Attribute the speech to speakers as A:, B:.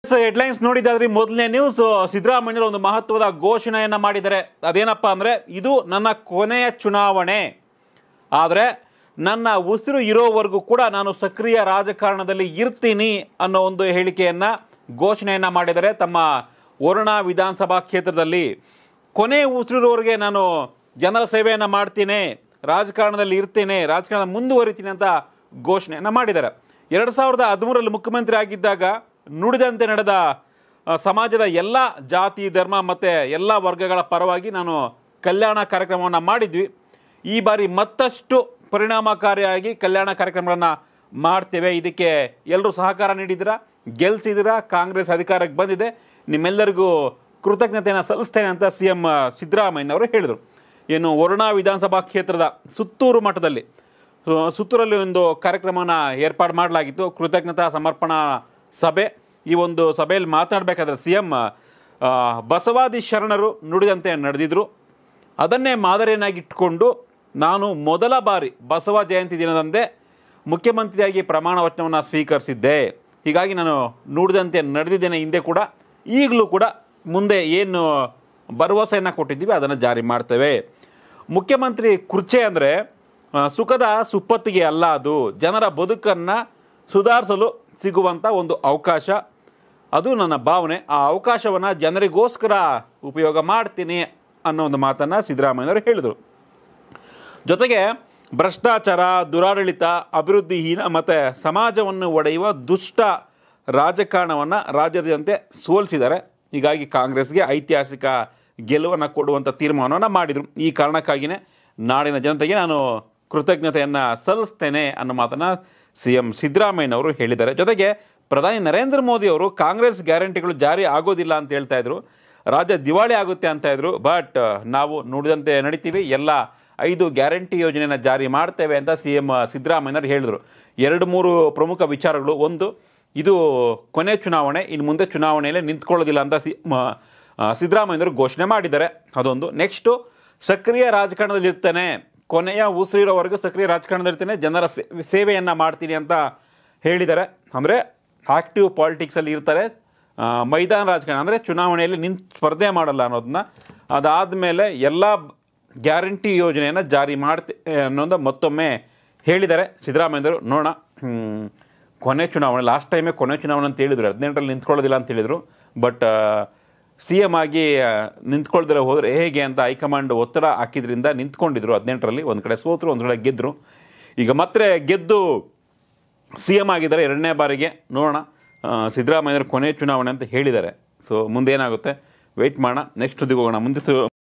A: headlines ನೋಡಿದಾದ್ರೆ ಮೊದಲನೇ news ಸಿದ್ದರಾಮಯ್ಯರು ಒಂದು ಮಹತ್ವದ ಘೋಷಣೆಯನ್ನ ಮಾಡಿದ್ದಾರೆ ಅದೇನಪ್ಪ ಅಂದ್ರೆ ಇದು ನನ್ನ ಕೊನೆಯ ಚುನಾವಣೆ ಆದರೆ ನನ್ನ ಉಸಿರು ಇರೋವರೆಗೂ ಕೂಡ ನಾನು ಸಕ್ರಿಯ ರಾಜಕಾರಣದಲ್ಲಿ ಇರ್ತೀನಿ ಅನ್ನೋ ಒಂದು ಹೇಳಿಕೆಯನ್ನ ಘೋಷಣೆಯನ್ನ ಮಾಡಿದ್ದಾರೆ ತಮ್ಮ ವರುಣ ವಿಧಾನಸಭಾ ಕ್ಷೇತ್ರದಲ್ಲಿ ಕೊನೆ ಉಸಿರಿರೋವರೆಗೆ ನಾನು ಜನರ ಸೇವೆಯನ್ನು ಮಾಡ್ತೀನಿ ರಾಜಕಾರಣದಲ್ಲಿ ಇರ್ತೇನೆ ರಾಜಕಾರಣ ಮುಂದುವರಿತೀನಿ ಅಂತ ಘೋಷಣೆಯನ್ನ ಮಾಡಿದ್ದಾರೆ ಎರಡು ಸಾವಿರದ ಹದಿಮೂರರಲ್ಲಿ ಮುಖ್ಯಮಂತ್ರಿ ಆಗಿದ್ದಾಗ ನುಡಿದಂತೆ ನಡೆದ ಆ, ಸಮಾಜದ ಎಲ್ಲ ಜಾತಿ ಧರ್ಮ ಮತ್ತು ಎಲ್ಲ ವರ್ಗಗಳ ಪರವಾಗಿ ನಾನು ಕಲ್ಯಾಣ ಕಾರ್ಯಕ್ರಮವನ್ನು ಮಾಡಿದ್ವಿ ಈ ಬಾರಿ ಮತ್ತಷ್ಟು ಪರಿಣಾಮಕಾರಿಯಾಗಿ ಕಲ್ಯಾಣ ಕಾರ್ಯಕ್ರಮಗಳನ್ನು ಮಾಡ್ತೇವೆ ಇದಕ್ಕೆ ಎಲ್ಲರೂ ಸಹಕಾರ ನೀಡಿದಿರಾ ಗೆಲ್ಸಿದಿರಾ ಕಾಂಗ್ರೆಸ್ ಅಧಿಕಾರಕ್ಕೆ ಬಂದಿದೆ ನಿಮ್ಮೆಲ್ಲರಿಗೂ ಕೃತಜ್ಞತೆಯನ್ನು ಸಲ್ಲಿಸ್ತೇನೆ ಅಂತ ಸಿ ಎಂ ಸಿದ್ದರಾಮಯ್ಯನವರು ಹೇಳಿದರು ಏನು ವರುಣಾ ವಿಧಾನಸಭಾ ಕ್ಷೇತ್ರದ ಸುತ್ತೂರು ಮಠದಲ್ಲಿ ಸೊ, ಸುತ್ತೂರಲ್ಲಿ ಒಂದು ಕಾರ್ಯಕ್ರಮನ ಏರ್ಪಾಡು ಮಾಡಲಾಗಿತ್ತು ಕೃತಜ್ಞತಾ ಸಮರ್ಪಣಾ ಸಭೆ ಈ ಒಂದು ಸಭೆಯಲ್ಲಿ ಮಾತನಾಡಬೇಕಾದ್ರೆ ಸಿ ಎಂ ಬಸವಾದಿ ಶರಣರು ನುಡಿದಂತೆ ನಡೆದಿದ್ರು ಅದನ್ನೇ ಮಾದರಿಯನ್ನಾಗಿಟ್ಟುಕೊಂಡು ನಾನು ಮೊದಲ ಬಾರಿ ಬಸವ ಜಯಂತಿ ದಿನದಂದೇ ಮುಖ್ಯಮಂತ್ರಿಯಾಗಿ ಪ್ರಮಾಣ ವಚನವನ್ನು ಸ್ವೀಕರಿಸಿದ್ದೆ ಹೀಗಾಗಿ ನಾನು ನುಡಿದಂತೆ ನಡೆದಿದ್ದೇನೆ ಹಿಂದೆ ಕೂಡ ಈಗಲೂ ಕೂಡ ಮುಂದೆ ಏನು ಭರವಸೆಯನ್ನು ಕೊಟ್ಟಿದ್ದೀವಿ ಅದನ್ನು ಜಾರಿ ಮಾಡ್ತೇವೆ ಮುಖ್ಯಮಂತ್ರಿ ಕುರ್ಚೆ ಅಂದರೆ ಸುಖದ ಸುಪ್ಪತ್ತಿಗೆ ಅಲ್ಲ ಅದು ಜನರ ಬದುಕನ್ನು ಸುಧಾರಿಸಲು ಸಿಗುವಂಥ ಒಂದು ಅವಕಾಶ ಅದು ನನ್ನ ಭಾವನೆ ಆ ಅವಕಾಶವನ್ನು ಜನರಿಗೋಸ್ಕರ ಉಪಯೋಗ ಮಾಡ್ತೀನಿ ಅನ್ನೋ ಒಂದು ಮಾತನ್ನು ಸಿದ್ದರಾಮಯ್ಯನವರು ಹೇಳಿದರು ಜೊತೆಗೆ ಭ್ರಷ್ಟಾಚಾರ ದುರಾಡಳಿತ ಅಭಿವೃದ್ಧಿಹೀನ ಮತ್ತು ಸಮಾಜವನ್ನು ಒಡೆಯುವ ದುಷ್ಟ ರಾಜಕಾರಣವನ್ನು ರಾಜ್ಯಾದ್ಯಂತೆ ಸೋಲಿಸಿದ್ದಾರೆ ಹೀಗಾಗಿ ಕಾಂಗ್ರೆಸ್ಗೆ ಐತಿಹಾಸಿಕ ಗೆಲುವನ್ನು ಕೊಡುವಂಥ ತೀರ್ಮಾನವನ್ನು ಮಾಡಿದರು ಈ ಕಾರಣಕ್ಕಾಗಿಯೇ ನಾಡಿನ ಜನತೆಗೆ ನಾನು ಕೃತಜ್ಞತೆಯನ್ನು ಸಲ್ಲಿಸ್ತೇನೆ ಅನ್ನೋ ಮಾತನ್ನು ಸಿ ಎಂ ಸಿದ್ದರಾಮಯ್ಯನವರು ಹೇಳಿದ್ದಾರೆ ಜೊತೆಗೆ ಪ್ರಧಾನಿ ನರೇಂದ್ರ ಮೋದಿ ಅವರು ಕಾಂಗ್ರೆಸ್ ಗ್ಯಾರಂಟಿಗಳು ಜಾರಿ ಆಗೋದಿಲ್ಲ ಅಂತ ಹೇಳ್ತಾ ಇದ್ರು ರಾಜ್ಯ ದಿವಾಳಿ ಆಗುತ್ತೆ ಅಂತ ಇದ್ರು ಬಟ್ ನಾವು ನುಡಿದಂತೆ ನಡಿತೀವಿ ಎಲ್ಲ ಐದು ಗ್ಯಾರಂಟಿ ಯೋಜನೆಯನ್ನು ಜಾರಿ ಮಾಡ್ತೇವೆ ಅಂತ ಸಿ ಎಂ ಸಿದ್ದರಾಮಯ್ಯನವರು ಹೇಳಿದರು ಎರಡು ಮೂರು ಪ್ರಮುಖ ವಿಚಾರಗಳು ಒಂದು ಇದು ಕೊನೆ ಚುನಾವಣೆ ಇನ್ನು ಮುಂದೆ ಚುನಾವಣೆಯಲ್ಲಿ ನಿಂತ್ಕೊಳ್ಳೋದಿಲ್ಲ ಅಂತ ಸಿ ಮ- ಆ, ಸಿದ್ದರಾಮಯ್ಯನವರು ಘೋಷಣೆ ಮಾಡಿದ್ದಾರೆ ಅದೊಂದು ನೆಕ್ಸ್ಟು ಸಕ್ರಿಯ ರಾಜಕಾರಣದಲ್ಲಿ ಇರ್ತೇನೆ ಕೊನೆಯ ಉಸಿರಿರೋವರೆಗೂ ಸಕ್ರಿಯ ರಾಜಕಾರಣದಲ್ಲಿ ಇರ್ತೇನೆ ಜನರ ಸೇ- ಸೇವೆಯನ್ನು ಮಾಡ್ತೀನಿ ಅಂತ ಹೇಳಿದ್ದಾರೆ ಅಂದರೆ ಆಕ್ಟಿವ್ ಪಾಲಿಟಿಕ್ಸಲ್ಲಿ ಇರ್ತಾರೆ ಆ, ಮೈದಾನ ರಾಜಕಾರಣ ಅಂದರೆ ಚುನಾವಣೆಯಲ್ಲಿ ನಿಂತು ಸ್ಪರ್ಧೆ ಮಾಡಲ್ಲ ಅನ್ನೋದನ್ನ ಅದಾದಮೇಲೆ ಎಲ್ಲ ಗ್ಯಾರಂಟಿ ಯೋಜನೆಯನ್ನು ಜಾರಿ ಮಾಡ್ತೆ ಅನ್ನೋದು ಮತ್ತೊಮ್ಮೆ ಹೇಳಿದ್ದಾರೆ ಸಿದ್ದರಾಮಯ್ಯರು ನೋಡೋಣ ಹ್ಮ್, ಕೊನೆ ಚುನಾವಣೆ ಲಾಸ್ಟ್ ಟೈಮೇ ಕೊನೆ ಚುನಾವಣೆ ಅಂತ ಹೇಳಿದ್ರು ಹದಿನೆಂಟರಲ್ಲಿ ನಿಂತ್ಕೊಳ್ಳೋದಿಲ್ಲ ಅಂತ ಹೇಳಿದರು ಬಟ್ ಸಿ ಎಮ್ ಆಗಿ ಆ, ನಿಂತ್ಕೊಳ್ದಿರ ಹೋದರೆ ಹೇಗೆ ಅಂತ ಹೈಕಮಾಂಡ್ ಒತ್ತಡ ಹಾಕಿದ್ರಿಂದ ನಿಂತ್ಕೊಂಡಿದ್ರು ಹದಿನೆಂಟರಲ್ಲಿ ಒಂದು ಕಡೆ ಸೋತರು ಒಂದು ಕಡೆ ಗೆದ್ದರು ಈಗ ಮತ್ತೆ ಗೆದ್ದು ಸಿ ಎಮ್ ಆಗಿದ್ದಾರೆ ಎರಡನೇ ಬಾರಿಗೆ ನೋಡೋಣ ಆ, ಸಿದ್ದರಾಮಯ್ಯರು ಕೊನೆ ಚುನಾವಣೆ ಅಂತ ಹೇಳಿದ್ದಾರೆ ಸೊ ಮುಂದೆ ಏನಾಗುತ್ತೆ ವೆಯ್ಟ್ ಮಾಡೋಣ ನೆಕ್ಸ್ಟ್ ಹೋಗೋಣ ಮುಂದೆ ಸು